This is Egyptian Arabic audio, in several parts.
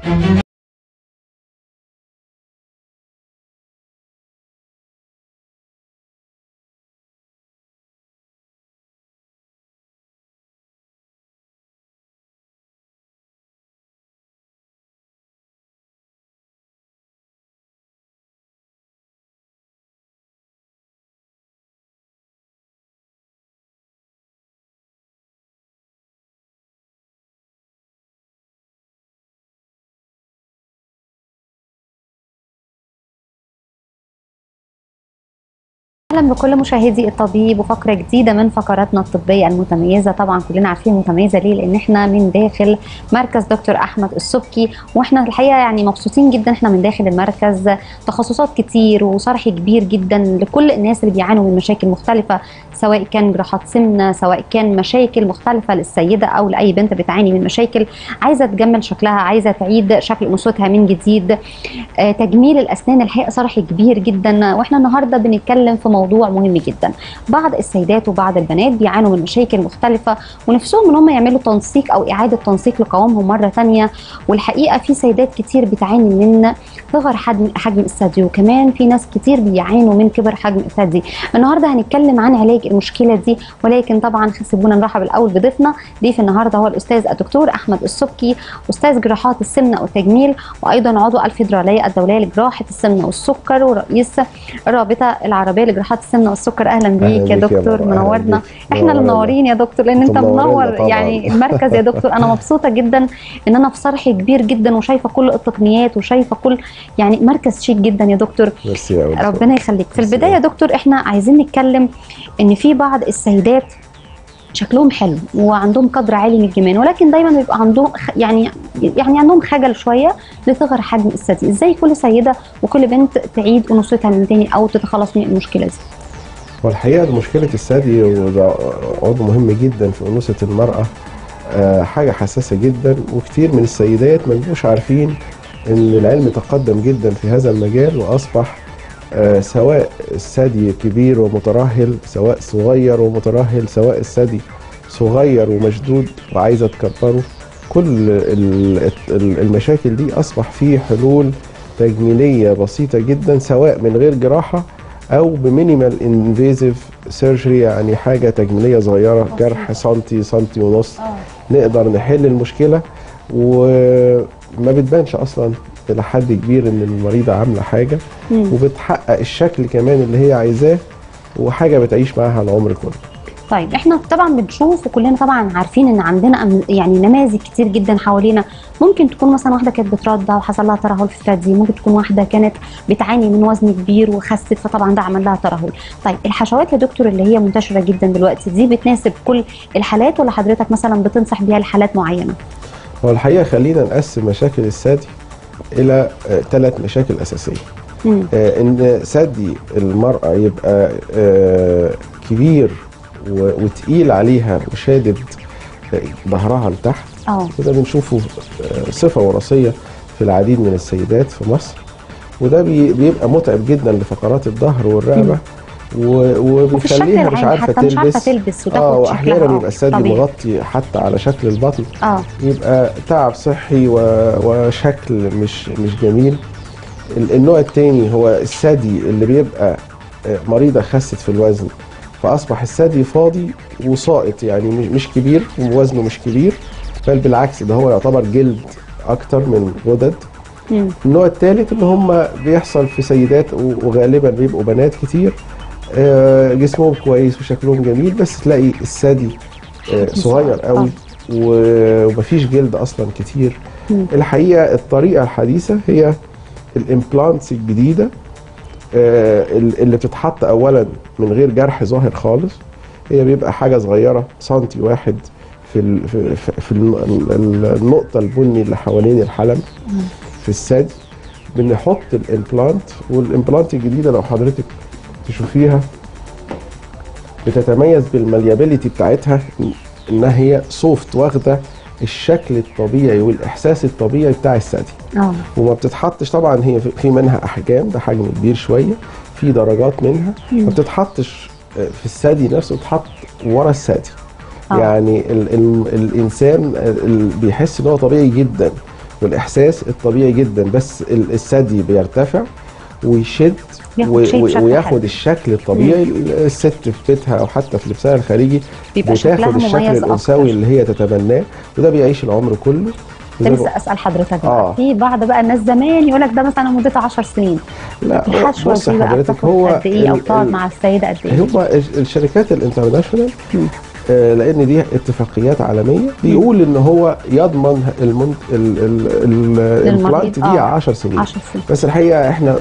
اهلا بكل مشاهدي الطبيب وفقره جديده من فقراتنا الطبيه المتميزه طبعا كلنا عارفين متميزه ليه لان احنا من داخل مركز دكتور احمد السبكي واحنا الحقيقه يعني مبسوطين جدا احنا من داخل المركز تخصصات كتير وشرح كبير جدا لكل الناس اللي بيعانوا من مشاكل مختلفه سواء كان جراحات سمنه سواء كان مشاكل مختلفه للسيده او لاي بنت بتعاني من مشاكل عايزه تجمل شكلها عايزه تعيد شكل انوثتها من جديد آه، تجميل الاسنان الحقيقه شرح كبير جدا واحنا النهارده بنتكلم في موضوع مهم جدا بعض السيدات وبعض البنات بيعانوا من مشاكل مختلفه ونفسهم ان هم يعملوا تنسيق او اعاده تنسيق لقوامهم مره ثانيه والحقيقه في سيدات كتير بتعاني من صغر حجم حجم الثدي وكمان في ناس كتير بيعانوا من كبر حجم الثدي النهارده هنتكلم عن علاج المشكله دي ولكن طبعا سيبونا نرحب الاول بضيفنا ضيف النهارده هو الاستاذ الدكتور احمد السبكي استاذ جراحات السمنه والتجميل وايضا عضو الفيدراليه الدوليه لجراحه السمنه والسكر ورئيس الرابطه العربيه لجراحات السمنه والسكر اهلا بيك يا بيك يا دكتور مرة، أهلا منورنا بيك. احنا اللي منورنا. منورين يا دكتور لان أنتم انت منورينا منور طبعاً. يعني المركز يا دكتور انا مبسوطه جدا ان انا في صرح كبير جدا وشايفه كل التقنيات وشايفه كل يعني مركز شيك جدا يا دكتور ميرسي يا أولاد. ربنا يخليك في ميرسي. البدايه يا دكتور احنا عايزين نتكلم ان في بعض السيدات شكلهم حلو وعندهم قدر عالي من الجمال ولكن دايما بيبقى عندهم خ- يعني يعني عندهم خجل شويه لصغر حجم الثدي ازاي كل سيده وكل بنت تعيد انوثتها من تاني او تتخلص من المشكله دي والحقيقه مشكله الثدي وده عضو مهم جدا في انوثه المراه آه، حاجه حساسه جدا وكتير من السيدات ما بيبقوش عارفين ان العلم تقدم جدا في هذا المجال واصبح آه، سواء الثدي كبير ومترهل سواء صغير ومترهل سواء الثدي صغير ومشدود وعايزه تكبره كل ال- ال- المشاكل دي اصبح فيه حلول تجميليه بسيطه جدا سواء من غير جراحه او بمينيمال انفيزيف سيرجري يعني حاجه تجميليه صغيره بسيطة. جرح سنتي سنتي ونص نقدر نحل المشكله وما بتبانش اصلا الى حد كبير ان المريضه عامله حاجه مم. وبتحقق الشكل كمان اللي هي عايزاه وحاجه بتعيش معاها العمر كله طيب احنا طبعا بنشوف وكلنا طبعا عارفين ان عندنا أم- يعني نماذج كتير جدا حوالينا ممكن تكون مثلا واحده كانت بترضع وحصل لها ترهل في الثدي ممكن تكون واحده كانت بتعاني من وزن كبير وخست فطبعا ده عمل لها ترهل طيب الحشوات يا دكتور اللي هي منتشره جدا دلوقتي دي بتناسب كل الحالات ولا حضرتك مثلا بتنصح بيها لحالات معينه هو الحقيقه خلينا نقسم مشاكل الثدي الى ثلاث مشاكل اساسيه مم. آه، ان ثدي المراه يبقى آه، كبير و- وتقيل عليها وشادد آه، ظهرها لتحت اه وده بنشوفه آه، صفه وراثيه في العديد من السيدات في مصر وده بي- بيبقى متعب جدا لفقرات الظهر والرقبه و- وفي الشكل وبيخليها مش العام عارفه حتى مش عارفه تلبس تلبس اه وتاخد واحيانا شكلها يبقى الثدي طبيعي. مغطي حتى على شكل البطن اه يبقى تعب صحي و... وشكل مش مش جميل ال- النوع الثاني هو الثدي اللي بيبقى آه، مريضة خست في الوزن فأصبح الثدي فاضي وساقط يعني مش مش كبير ووزنه مش كبير بل بالعكس ده هو يعتبر جلد أكتر من غدد مم. النوع الثالث اللي هم بيحصل في سيدات و- وغالبا بيبقوا بنات كتير آه، جسمهم كويس وشكلهم جميل بس تلاقي الثدي آه، صغير قوي و- ومفيش جلد اصلا كتير مم. الحقيقه الطريقه الحديثه هي الامبلانتس الجديده آه، اللي بتتحط اولا من غير جرح ظاهر خالص هي بيبقى حاجه صغيره سنتي واحد في ال في, في, في ال- ال- النقطه البني اللي حوالين الحلم في الثدي بنحط الامبلانت والامبلانت الجديده لو حضرتك تشوفيها بتتميز بالماليابيليتي بتاعتها انها هي سوفت واخده الشكل الطبيعي والاحساس الطبيعي بتاع الثدي اه وما بتتحطش طبعا هي في- في منها احجام ده حجم كبير شويه في درجات منها ما بتتحطش في الثدي نفسه بتتحط ورا الثدي آه. يعني ال ال الانسان ال بيحس ان هو طبيعي جدا والاحساس الطبيعي جدا بس ال- الثدي بيرتفع ويشد ياخد و- shape و- شكل وياخد حلو. الشكل الطبيعي الست في بيتها او حتى في لبسها الخارجي بيبقى شكلها بتاخد الشكل مميز الانثوي اكتر اللي هي تتبناه وده بيعيش العمر كله كنت وزي ما- لسه اسال حضرتك بقى آه. في بعض بقى الناس زمان يقول لك ده مثلا مدته 10 سنين لا هو- الحشوه بص دي بقى حضرتك بتاخد هو قد ايه او ال- بتقعد ال- مع السيده قد ايه؟ هم الشركات الانترناشونال مم. آه، لان دي اتفاقيات عالميه بيقول ان هو يضمن المنت... ال... ال... ال... الامبلانت دي آه. 10 سنين 10 سنين بس الحقيقه احنا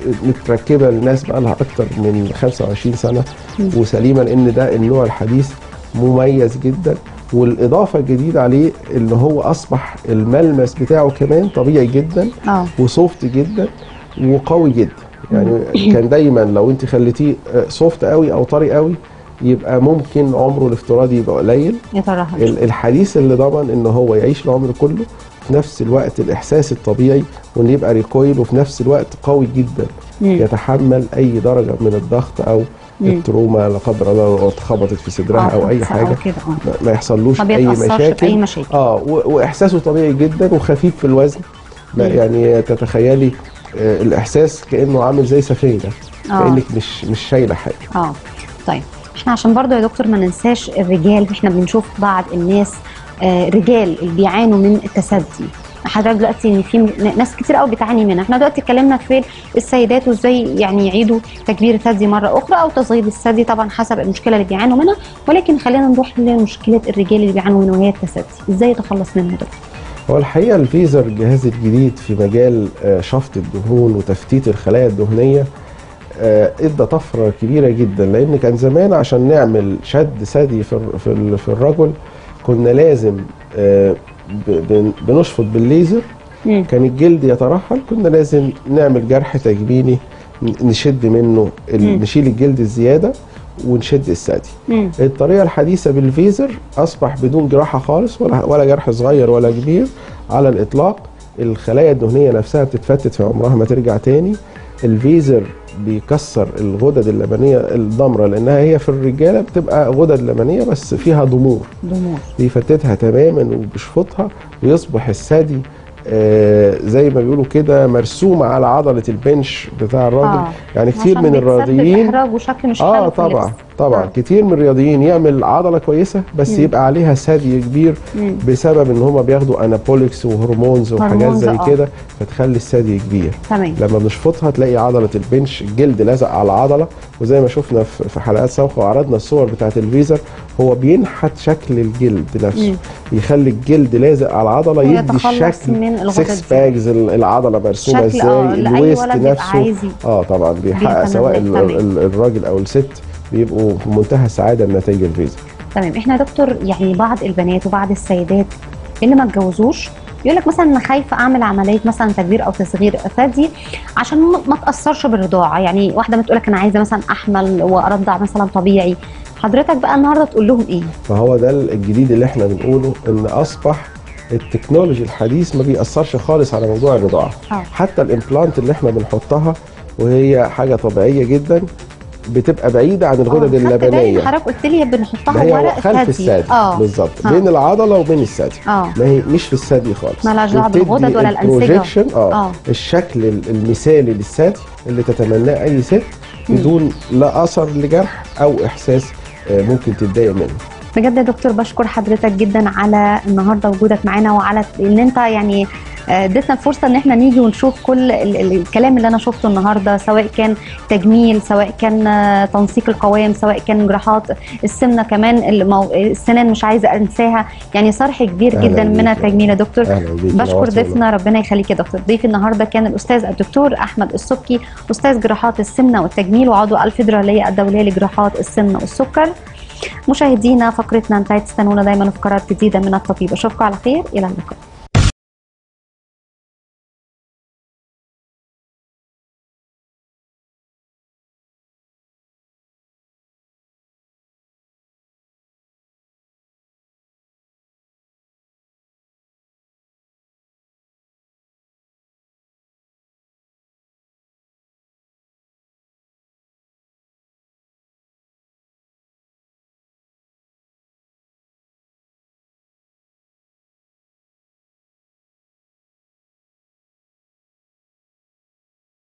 متركبه للناس بقى لها اكتر من 25 سنه مم. وسليمه لان ده النوع الحديث مميز جدا والاضافه الجديده عليه ان هو اصبح الملمس بتاعه كمان طبيعي جدا اه وسوفت جدا وقوي جدا يعني كان دايما لو انت خليتيه سوفت قوي او طري قوي يبقى ممكن عمره الافتراضي يبقى قليل يترهب ال- الحديث اللي ضمن ان هو يعيش العمر كله في نفس الوقت الاحساس الطبيعي وان يبقى ريكويل وفي نفس الوقت قوي جدا مم. يتحمل اي درجه من الضغط او مم. التروما لا قدر الله لو اتخبطت في صدرها او اي حادثة حاجه كده اه ما- ما يحصلوش ما اي بيتاثرش مشاكل باي مشاكل اه و- واحساسه طبيعي جدا وخفيف في الوزن ما مم. يعني تتخيلي آه الاحساس كانه عامل زي سفينه اه كانك مش مش شايله حاجه اه طيب احنا عشان برضو يا دكتور ما ننساش الرجال احنا بنشوف بعض الناس آه رجال اللي بيعانوا من التسدي حضرتك دلوقتي ان في م- ناس كتير قوي بتعاني منها احنا دلوقتي اتكلمنا في السيدات وازاي يعني يعيدوا تكبير الثدي مره اخرى او تصغير الثدي طبعا حسب المشكله اللي بيعانوا منها ولكن خلينا نروح لمشكله الرجال اللي بيعانوا منها وهي التسدي ازاي يتخلص منها دكتور هو الحقيقه الفيزر الجهاز الجديد في مجال آه، شفط الدهون وتفتيت الخلايا الدهنيه آه، ادى طفره كبيره جدا لان كان زمان عشان نعمل شد ثدي في الر- في ال- في الرجل كنا لازم آه، ب- بن- بنشفط بالليزر مم. كان الجلد يترهل كنا لازم نعمل جرح تجميلي ن- نشد منه ال- مم. نشيل الجلد الزياده ونشد الثدي مم. الطريقه الحديثه بالفيزر اصبح بدون جراحه خالص ولا ولا جرح صغير ولا كبير على الاطلاق الخلايا الدهنيه نفسها بتتفتت في عمرها ما ترجع تاني الفيزر بيكسر الغدد اللبنيه الضمراء لانها هي في الرجاله بتبقى غدد لبنيه بس فيها ضمور ضمور بيفتتها تماما وبيشفطها ويصبح الثدي آه زي ما بيقولوا كده مرسومه على عضله البنش بتاع الراجل آه. يعني كتير عشان من بيتسبب الرياضيين احراج وشكل مش اه حلو في طبعا اللبس. طبعا آه. كتير من الرياضيين يعمل عضله كويسه بس مم. يبقى عليها ثدي كبير مم. بسبب ان هم بياخدوا انابوليكس وهرمونز وحاجات هرمونز، زي آه. كده فتخلي الثدي كبير تمام لما بنشفطها تلاقي عضله البنش الجلد لازق على العضله وزي ما شفنا في في حلقات سابقه وعرضنا الصور بتاعه الفيزر هو بينحت شكل الجلد نفسه مم. يخلي الجلد لازق على العضله يدي ويتخلص الشكل من الغدد 6 دي. باجز العضله مرسومه شكل ازاي اه لاي الويست ولد يبقى نفسه عايز اه طبعا بيحقق بيتمنى سواء ال- تمام. ال- الراجل او الست بيبقوا في منتهى السعاده بنتائج الفيزر تمام احنا يا دكتور يعني بعض البنات وبعض السيدات اللي ما اتجوزوش يقول لك مثلا انا خايفه اعمل عمليه مثلا تكبير او تصغير ثدي عشان ما ما اتاثرش بالرضاعه يعني واحده بتقول لك انا عايزه مثلا احمل وارضع مثلا طبيعي حضرتك بقى النهارده تقول لهم ايه فهو ده الجديد اللي احنا بنقوله ان اصبح التكنولوجي الحديث ما بيأثرش خالص على موضوع الرضاعه اه حتى الامبلانت اللي احنا بنحطها وهي حاجه طبيعيه جدا بتبقى بعيده عن الغدد آه، خدت بالي اللبنيه إن حضرتك قلت لي بنحطها ده هي ورق خلف ثدي الثدي اه بالظبط آه. بين العضله وبين الثدي اه ما هي مش في الثدي خالص مالهاش دعوة وبتدي بالغدد ولا الأنسجة. البروجيكشن اه, آه. الشكل ال- المثالي للثدي اللي تتمناه اي ست مم. بدون لا اثر لجرح او احساس آه، ممكن تتضايق منه بجد يا دكتور بشكر حضرتك جدا على النهارده وجودك معانا وعلى ان انت يعني آه، اديتنا الفرصه ان احنا نيجي ونشوف كل ال- ال- الكلام اللي انا شفته النهارده سواء كان تجميل سواء كان آه، تنسيق القوام سواء كان جراحات السمنه كمان المو... السنان مش عايزه انساها يعني صرح كبير أهلاً جدا من بيك. التجميل يا دكتور اهلا بيك بشكر نورتنا. ضيفنا ربنا يخليك يا دكتور ضيفي النهارده كان الاستاذ الدكتور احمد السبكي استاذ جراحات السمنه والتجميل وعضو الفيدراليه الدوليه لجراحات السمنه والسكر مشاهدينا فقرتنا انتهت استنونا دايما في فقرات جديده من الطبيب اشوفكم على خير الى اللقاء